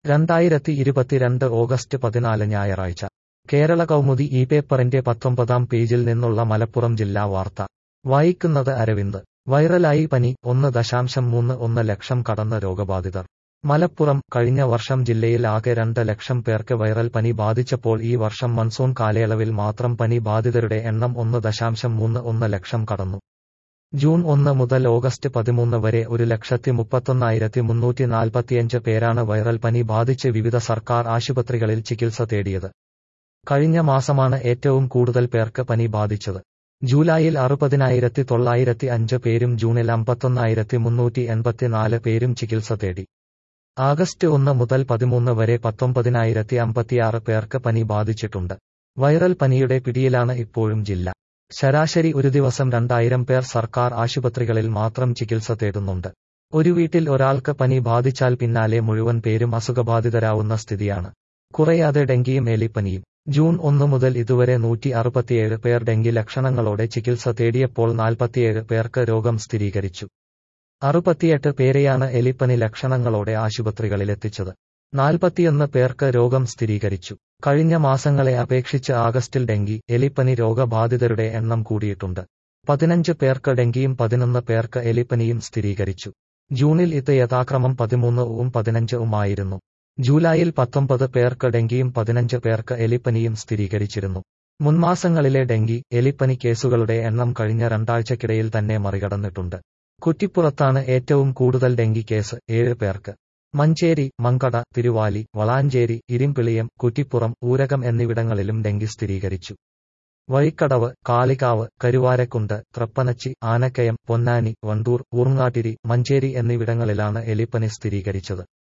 രണ്ടായിരത്തി ഇരുപത്തിരണ്ട് ഓഗസ്റ്റ് പതിനാല് ഞായറാഴ്ച കേരള കൗമുദി ഈ പേപ്പറിന്റെ പത്തൊമ്പതാം പേജിൽ നിന്നുള്ള മലപ്പുറം ജില്ലാ വാർത്ത വായിക്കുന്നത് അരവിന്ദ് വൈറലായി പനി ഒന്ന് ദശാംശം മൂന്ന് ഒന്ന് ലക്ഷം കടന്ന രോഗബാധിതർ മലപ്പുറം കഴിഞ്ഞ വർഷം ജില്ലയിൽ ആകെ രണ്ട് ലക്ഷം പേർക്ക് വൈറൽ പനി ബാധിച്ചപ്പോൾ ഈ വർഷം മൺസൂൺ കാലയളവിൽ മാത്രം പനി ബാധിതരുടെ എണ്ണം ഒന്ന് ദശാംശം മൂന്ന് ഒന്ന് ലക്ഷം കടന്നു ജൂൺ ഒന്ന് മുതൽ ഓഗസ്റ്റ് പതിമൂന്ന് വരെ ഒരു ലക്ഷത്തി മുപ്പത്തൊന്നായിരത്തി മുന്നൂറ്റി നാൽപ്പത്തിയഞ്ച് പേരാണ് വൈറൽ പനി ബാധിച്ച് വിവിധ സർക്കാർ ആശുപത്രികളിൽ ചികിത്സ തേടിയത് കഴിഞ്ഞ മാസമാണ് ഏറ്റവും കൂടുതൽ പേർക്ക് പനി ബാധിച്ചത് ജൂലൈയിൽ അറുപതിനായിരത്തി തൊള്ളായിരത്തി അഞ്ച് പേരും ജൂണിൽ അമ്പത്തൊന്നായിരത്തി മുന്നൂറ്റി എൺപത്തിനാല് പേരും ചികിത്സ തേടി ആഗസ്റ്റ് ഒന്ന് മുതൽ പതിമൂന്ന് വരെ പത്തൊമ്പതിനായിരത്തി അമ്പത്തിയാറ് പേർക്ക് പനി ബാധിച്ചിട്ടുണ്ട് വൈറൽ പനിയുടെ പിടിയിലാണ് ഇപ്പോഴും ജില്ല ശരാശരി ഒരു ദിവസം രണ്ടായിരം പേർ സർക്കാർ ആശുപത്രികളിൽ മാത്രം ചികിത്സ തേടുന്നുണ്ട് ഒരു വീട്ടിൽ ഒരാൾക്ക് പനി ബാധിച്ചാൽ പിന്നാലെ മുഴുവൻ പേരും അസുഖബാധിതരാവുന്ന സ്ഥിതിയാണ് കുറയാതെ ഡെങ്കിയും എലിപ്പനിയും ജൂൺ ഒന്ന് മുതൽ ഇതുവരെ നൂറ്റി അറുപത്തിയേഴ് പേർ ഡെങ്കി ലക്ഷണങ്ങളോടെ ചികിത്സ തേടിയപ്പോൾ നാൽപ്പത്തിയേഴ് പേർക്ക് രോഗം സ്ഥിരീകരിച്ചു അറുപത്തിയെട്ട് പേരെയാണ് എലിപ്പനി ലക്ഷണങ്ങളോടെ ആശുപത്രികളിലെത്തിച്ചത് നാൽപ്പത്തിയൊന്ന് പേർക്ക് രോഗം സ്ഥിരീകരിച്ചു കഴിഞ്ഞ മാസങ്ങളെ അപേക്ഷിച്ച് ആഗസ്റ്റിൽ ഡെങ്കി എലിപ്പനി രോഗബാധിതരുടെ എണ്ണം കൂടിയിട്ടുണ്ട് പതിനഞ്ച് പേർക്ക് ഡെങ്കിയും പതിനൊന്ന് പേർക്ക് എലിപ്പനിയും സ്ഥിരീകരിച്ചു ജൂണിൽ ഇത് യഥാക്രമം പതിമൂന്നും പതിനഞ്ചുമായിരുന്നു ജൂലൈയിൽ പത്തൊമ്പത് പേർക്ക് ഡെങ്കിയും പതിനഞ്ച് പേർക്ക് എലിപ്പനിയും സ്ഥിരീകരിച്ചിരുന്നു മുൻമാസങ്ങളിലെ ഡെങ്കി എലിപ്പനി കേസുകളുടെ എണ്ണം കഴിഞ്ഞ രണ്ടാഴ്ചക്കിടയിൽ തന്നെ മറികടന്നിട്ടുണ്ട് കുറ്റിപ്പുറത്താണ് ഏറ്റവും കൂടുതൽ ഡെങ്കി കേസ് ഏഴ് പേർക്ക് മഞ്ചേരി മങ്കട തിരുവാലി വളാഞ്ചേരി ഇരിമ്പിളിയം കുറ്റിപ്പുറം ഊരകം എന്നിവിടങ്ങളിലും ഡെങ്കി സ്ഥിരീകരിച്ചു വഴിക്കടവ് കാളികാവ് കരുവാരക്കുണ്ട് ത്രപ്പനച്ചി ആനക്കയം പൊന്നാനി വണ്ടൂർ ഊർങ്ങാട്ടിരി മഞ്ചേരി എന്നിവിടങ്ങളിലാണ് എലിപ്പനി സ്ഥിരീകരിച്ചത്